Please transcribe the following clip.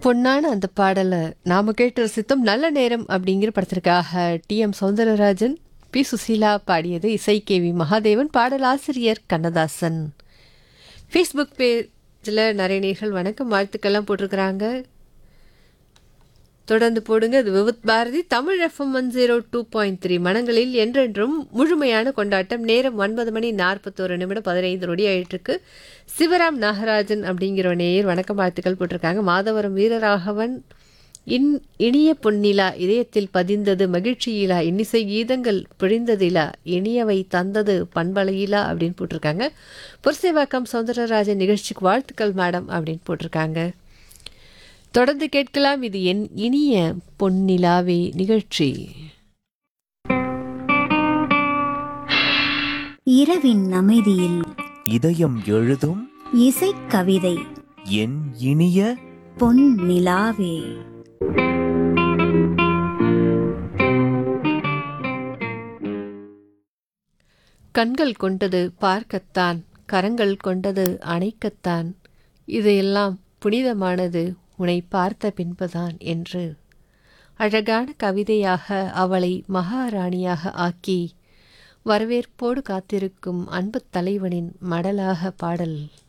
பொன்னான அந்த பாடலை நாம கேட்டு ரசித்தோம் நல்ல நேரம் அப்படிங்கிற படத்திற்காக T M Soundararajan P Susheela பாடியது இசை கே வி மகாதேவன் பாடலாசிரியர் கண்ணதாசன் ஃபேஸ்புக் பேஜில் நிறைய நேர்கள் வணக்கம் வாழ்த்துக்கள்லாம் போட்டிருக்கிறாங்க தொடர்ந்து போடுங்க இது Vividh Bharati Tamil FM one zero two point three மனங்களில் என்றென்றும் முழுமையான கொண்டாட்டம் நேரம் ஒன்பது மணி நாற்பத்தோரு நிமிடம் பதினைந்து நொடி ஆயிட்டிருக்கு சிவராம் நாகராஜன் அப்படிங்கிற நேயர் வணக்கம் வாழ்த்துக்கள் போட்டிருக்காங்க மாதவரம் வீரராகவன் இன் இனிய பொன்னிலா இதயத்தில் பதிந்தது மகிழ்ச்சியிலா இன்னிசை கீதங்கள் பிழிந்ததிலா இனியவை தந்தது பண்பலையிலா அப்படின்னு போட்டிருக்காங்க புரசேவாக்கம் சௌந்தரராஜன் நிகழ்ச்சிக்கு வாழ்த்துக்கள் மேடம் அப்படின்னு போட்டிருக்காங்க தொடர்ந்து கேட்கலாம் இது என் இனிய பொன்னிலாவே நிகழ்ச்சி இரவின் அமைதியில் இதயம் எழுதும் இசைக்கவிதை என் இனிய பொன் நிலாவே கண்கள் கொண்டது பார்க்கத்தான் கரங்கள் கொண்டது அணைக்கத்தான் இதையெல்லாம் புனிதமானது உன்னை பார்த்த பின்புதான் என்று அழகான கவிதையாக அவளை மகாராணியாக ஆக்கி வரவேற்போடு காத்திருக்கும் அன்புத் தலைவனின் மடலாக பாடல்